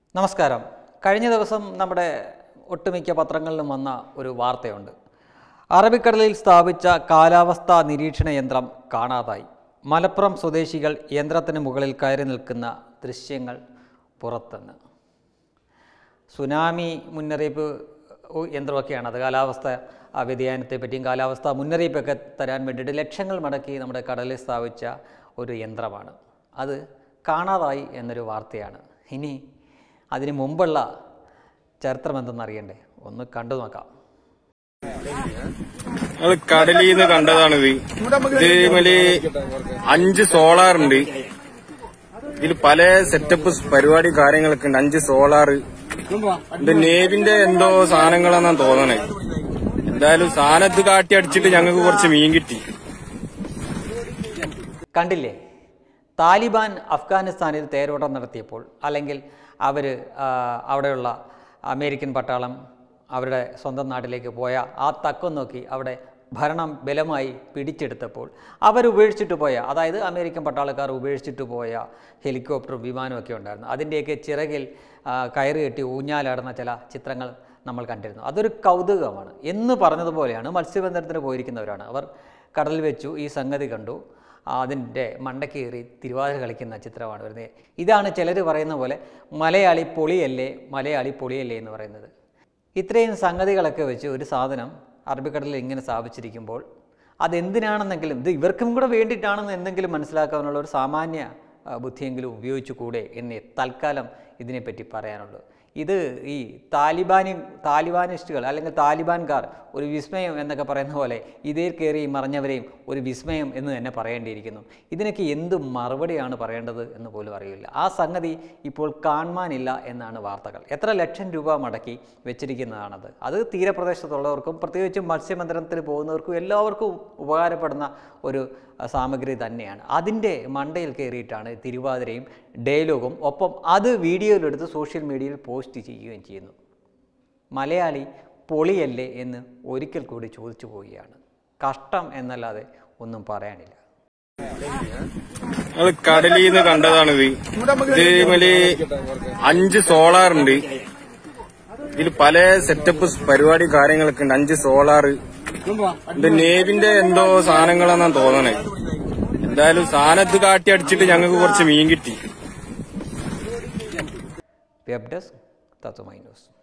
നമസ്കാരം കഴിഞ്ഞ ദിവസം നമ്മുടെ ഒട്ടുമിക്ക പത്രങ്ങളിലും വന്ന ഒരു വാർത്തയുണ്ട് അറബിക്കടലിൽ സ്ഥാപിച്ച കാലാവസ്ഥാ നിരീക്ഷണ യന്ത്രം കാണാതായി മലപ്പുറം സ്വദേശികൾ യന്ത്രത്തിന് മുകളിൽ കയറി നിൽക്കുന്ന ദൃശ്യങ്ങൾ പുറത്തുനിന്ന് സുനാമി മുന്നറിയിപ്പ് ഉ- യന്ത്രമൊക്കെയാണ് അത് കാലാവസ്ഥ ആ, വ്യതിയാനത്തെ പറ്റിയും കാലാവസ്ഥ മുന്നറിയിപ്പൊക്കെ തരാൻ വേണ്ടിയിട്ട് ലക്ഷങ്ങൾ മടക്കി നമ്മുടെ കടലിൽ സ്ഥാപിച്ച ഒരു യന്ത്രമാണ് അത് കാണാതായി എന്നൊരു വാർത്തയാണ് ഇനി അതിന് മുമ്പുള്ള ചരിത്രം എന്തെന്നറിയണ്ടേ ഒന്ന് കണ്ടു നോക്കാം അത് കടലിൽ നിന്ന് കണ്ടതാണിത് ഇതില് അഞ്ച് സോളാർ ഉണ്ട് ഇതിൽ പല സെറ്റപ്പ് പരിപാടി കാര്യങ്ങളൊക്കെ ഉണ്ട് അഞ്ച് സോളാർ ഇത് നേവിന്റെ എന്തോ സാധനങ്ങളാന്നാ തോന്നണേ എന്തായാലും സാധനത്ത് കാട്ടി അടിച്ചിട്ട് ഞങ്ങൾക്ക് കുറച്ച് മീൻ കിട്ടി കണ്ടില്ലേ താലിബാൻ അഫ്ഗാനിസ്ഥാനിൽ തേരോട്ടം നടത്തിയപ്പോൾ അല്ലെങ്കിൽ അവർ അവിടെയുള്ള അമേരിക്കൻ പട്ടാളം അവരുടെ സ്വന്തം നാട്ടിലേക്ക് പോയ ആ തക്കം നോക്കി അവിടെ ഭരണം ബലമായി പിടിച്ചെടുത്തപ്പോൾ അവർ ഉപേക്ഷിച്ചിട്ട് പോയ അതായത് അമേരിക്കൻ പട്ടാളക്കാർ ഉപേക്ഷിച്ചിട്ട് പോയ ഹെലികോപ്റ്ററും വിമാനമൊക്കെ ഉണ്ടായിരുന്നു അതിൻ്റെയൊക്കെ ചിറകിൽ ആ, കയറ് കെട്ടി ഊഞ്ഞാലാടുന്ന ചില ചിത്രങ്ങൾ നമ്മൾ കണ്ടിരുന്നു അതൊരു കൗതുകമാണ് എന്ന് പറഞ്ഞതുപോലെയാണ് മത്സ്യബന്ധനത്തിന് പോയിരിക്കുന്നവരാണ് അവർ കടലിൽ വെച്ചു ഈ സംഗതി കണ്ടു അതിൻ്റെ മണ്ടക്കേറി തിരുവാതിര കളിക്കുന്ന ചിത്രമാണ് വരുന്നത് ഇതാണ് ചിലർ പറയുന്ന പോലെ മലയാളി പൊളിയല്ലേ മലയാളി പൊളിയല്ലേ എന്ന് പറയുന്നത് ഇത്രയും സംഗതികളൊക്കെ വെച്ച് ഒരു സാധനം അറബിക്കടലിൽ ഇങ്ങനെ സ്ഥാപിച്ചിരിക്കുമ്പോൾ അതെന്തിനാണെന്നെങ്കിലും ഇത് ഇവർക്കും കൂടെ വേണ്ടിയിട്ടാണെന്ന് എന്തെങ്കിലും മനസ്സിലാക്കാനുള്ള ഒരു സാമാന്യ ആ, ബുദ്ധിയെങ്കിലും ഉപയോഗിച്ചു കൂടെ എന്നേ തൽക്കാലം ഇതിനെപ്പറ്റി പറയാനുള്ളൂ ഇത് ഈ താലിബാനി താലിബാനിസ്റ്റുകൾ അല്ലെങ്കിൽ താലിബാൻകാർ ഒരു വിസ്മയം എന്നൊക്കെ പറയുന്ന പോലെ ഇതേ കയറി മറഞ്ഞവരെയും ഒരു വിസ്മയം എന്ന് തന്നെ പറയേണ്ടിയിരിക്കുന്നു ഇതിനൊക്കെ എന്ത് മറുപടിയാണ് പറയേണ്ടത് എന്ന് പോലും അറിയില്ല ആ സംഗതി ഇപ്പോൾ കാണാനില്ല എന്നാണ് വാർത്തകൾ എത്ര ലക്ഷം രൂപ മടക്കി വെച്ചിരിക്കുന്നതാണത് അത് തീരപ്രദേശത്തുള്ളവർക്കും പ്രത്യേകിച്ചും മത്സ്യബന്ധനത്തിന് പോകുന്നവർക്കും എല്ലാവർക്കും ഉപകാരപ്പെടുന്ന ഒരു അഹ്, സാമഗ്രി തന്നെയാണ് അതിൻ്റെ മണ്ടയിൽ കയറിയിട്ടാണ് തിരുവാതിരയും ഡയലോഗും ഒപ്പം അത് വീഡിയോയിലെടുത്ത് സോഷ്യൽ മീഡിയയിൽ പോസ്റ്റ് ചെയ്യുകയും ചെയ്യുന്നു മലയാളി പൊളിയല്ലേ എന്ന് ഒരിക്കൽ കൂടി ചോദിച്ചു പോവുകയാണ് കഷ്ടം എന്നല്ലാതെ ഒന്നും പറയാനില്ല അത് കടലിൽ നിന്ന് കണ്ടതാണിത് ഇതില് അഞ്ച് സോളാർ ഉണ്ട് ഇതിൽ പല സെറ്റപ്പ് പരിപാടി കാര്യങ്ങളൊക്കെ ഉണ്ട് അഞ്ച് സോളാർ ഇത് നേവിന്റെ എന്തോ സാധനങ്ങളാന്നാ തോന്നണേ എന്തായാലും സാധനത്ത് കാട്ടി അടിച്ചിട്ട് ഞങ്ങൾക്ക് കുറച്ച് മീൻ കിട്ടി വെബ് ഡെസ്ക് തത്വമൈ ന്യൂസ്